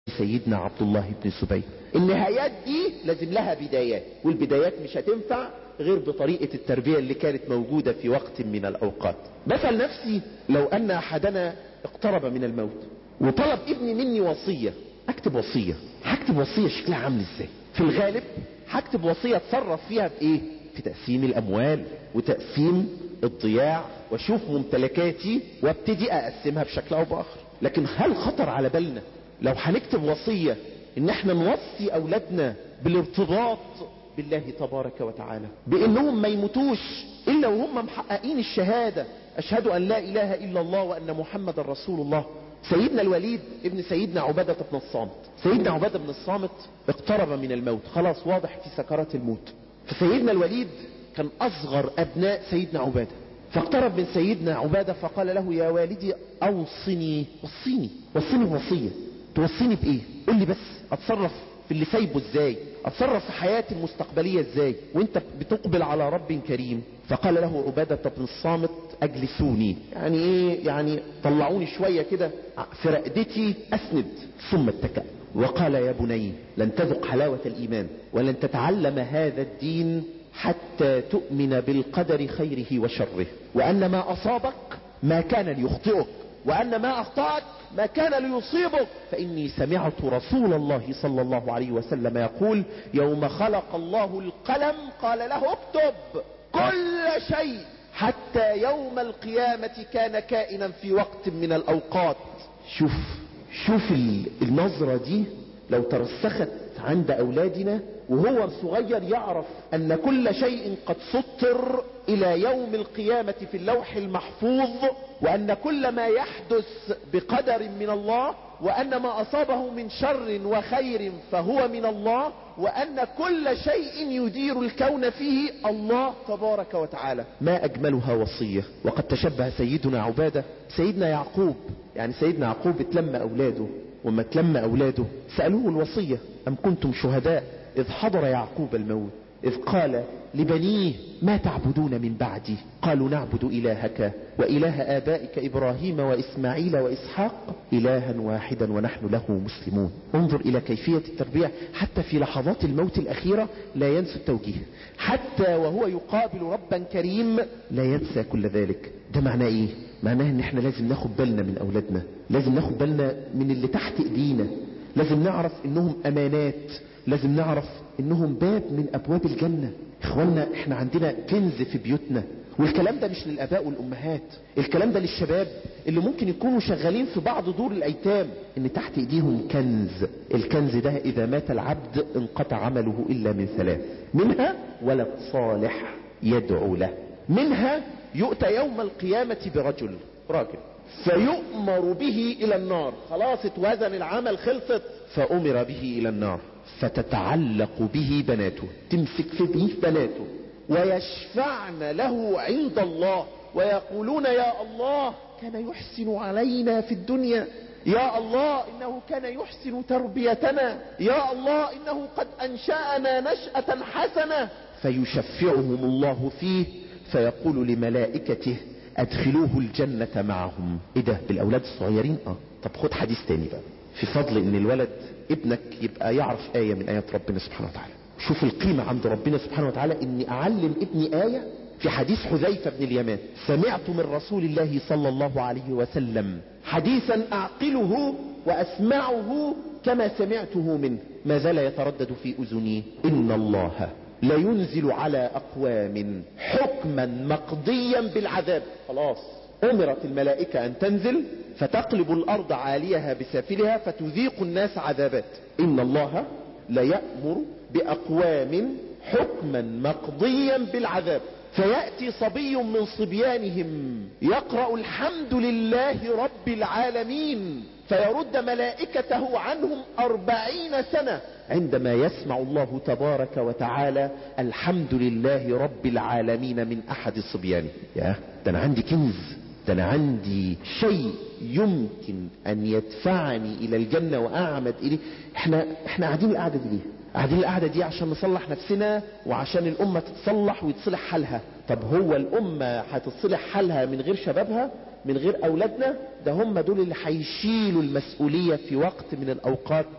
سيدنا عبد الله بن الزبير النهايات دي لازم لها بدايات والبدايات مش هتنفع غير بطريقة التربية اللي كانت موجودة في وقت من الأوقات مثل نفسي لو أن أحدنا اقترب من الموت وطلب ابني مني وصية اكتب وصية هكتب وصية شكلها عامل ازاي في الغالب هكتب وصية اتصرف فيها في ايه في تقسيم الاموال وتقسيم الضياع واشوف ممتلكاتي وابتدي اقسمها بشكل او باخر لكن هل خطر على بالنا لو هنكتب وصية ان احنا نوصي اولادنا بالارتباط بالله تبارك وتعالى بانهم ما يموتوش الا وهم محققين الشهادة اشهد ان لا اله الا الله وان محمد رسول الله سيدنا الوليد ابن سيدنا عبادة بن الصامت سيدنا عبادة بن الصامت اقترب من الموت خلاص واضح في سكرات الموت فسيدنا الوليد كان اصغر ابناء سيدنا عبادة فاقترب من سيدنا عبادة فقال له يا والدي اوصني وصيني وصيني بوصية توصيني بايه قل لي بس اتصرف في اللي سايبه ازاي اتصرف في حياتي المستقبلية ازاي وانت بتقبل على رب كريم فقال له عبادة بن الصامت اجلسوني يعني ايه يعني طلعوني شوية كده في رقدتي اسند ثم اتكأ وقال يا بني لن تذق حلاوة الايمان ولن تتعلم هذا الدين حتى تؤمن بالقدر خيره وشره وان ما اصابك ما كان ليخطئك وان ما اخطأك ما كان ليصيبك فاني سمعت رسول الله صلى الله عليه وسلم يقول يوم خلق الله القلم قال له اكتب كل شيء حتى يوم القيامة كان كائنا في وقت من الاوقات شوف شوف النظرة دي لو ترسخت عند اولادنا وهو صغير يعرف ان كل شيء قد سطر الى يوم القيامة في اللوح المحفوظ وان كل ما يحدث بقدر من الله وان ما اصابه من شر وخير فهو من الله وان كل شيء يدير الكون فيه الله تبارك وتعالى ما اجملها وصية وقد تشبه سيدنا عبادة سيدنا يعقوب يعني سيدنا يعقوب اتلم اولاده وما اتلم اولاده سألوه الوصية ام كنتم شهداء اذ حضر يعقوب الموت اذ قال لبنيه ما تعبدون من بعدي قالوا نعبد الهك واله ابائك ابراهيم واسماعيل واسحاق الها واحدا ونحن له مسلمون انظر الى كيفية التربية حتى في لحظات الموت الاخيرة لا ينسى التوجيه حتى وهو يقابل ربا كريم لا ينسى كل ذلك ده معناه ايه معناه ان احنا لازم ناخد بالنا من اولادنا لازم ناخد بالنا من اللي تحت ايدينا لازم نعرف انهم امانات لازم نعرف انهم باب من ابواب الجنة اخوانا احنا عندنا كنز في بيوتنا والكلام ده مش للاباء والامهات الكلام ده للشباب اللي ممكن يكونوا شغالين في بعض دور الايتام ان تحت ايديهم كنز الكنز ده اذا مات العبد انقطع عمله الا من ثلاث منها ولد صالح يدعو له منها يؤتى يوم القيامة برجل راجل فيؤمر به الى النار خلاص اتوزن العمل خلصت فامر به الى النار فتتعلق به بناته تمسك في به بناته ويشفعن له عند الله ويقولون يا الله كان يحسن علينا في الدنيا يا الله انه كان يحسن تربيتنا يا الله انه قد انشأنا نشأة حسنة فيشفعهم الله فيه فيقول لملائكته ادخلوه الجنة معهم ايه ده بالاولاد الصغيرين اه طب خد حديث تاني بقى في فضل ان الولد ابنك يبقى يعرف آية من آيات ربنا سبحانه وتعالى شوف القيمة عند ربنا سبحانه وتعالى اني اعلم ابني آية في حديث حذيفة بن اليمان سمعت من رسول الله صلى الله عليه وسلم حديثا اعقله واسمعه كما سمعته منه ما زال يتردد في اذني ان الله لا ينزل على اقوام حكما مقضيا بالعذاب خلاص امرت الملائكة ان تنزل فتقلب الارض عاليها بسافلها فتذيق الناس عذابات ان الله لا يأمر باقوام حكما مقضيا بالعذاب فيأتي صبي من صبيانهم يقرأ الحمد لله رب العالمين فيرد ملائكته عنهم أربعين سنة عندما يسمع الله تبارك وتعالى الحمد لله رب العالمين من أحد صبيانه يا ده أنا عندي كنز ده أنا عندي شيء يمكن أن يدفعني إلى الجنة وأعمد إليه احنا, احنا قاعدين القعدة دي ليه قاعدين القعدة دي عشان نصلح نفسنا وعشان الأمة تتصلح ويتصلح حالها طب هو الأمة هتتصلح حالها من غير شبابها من غير أولادنا ده هم دول اللي هيشيلوا المسؤولية في وقت من الأوقات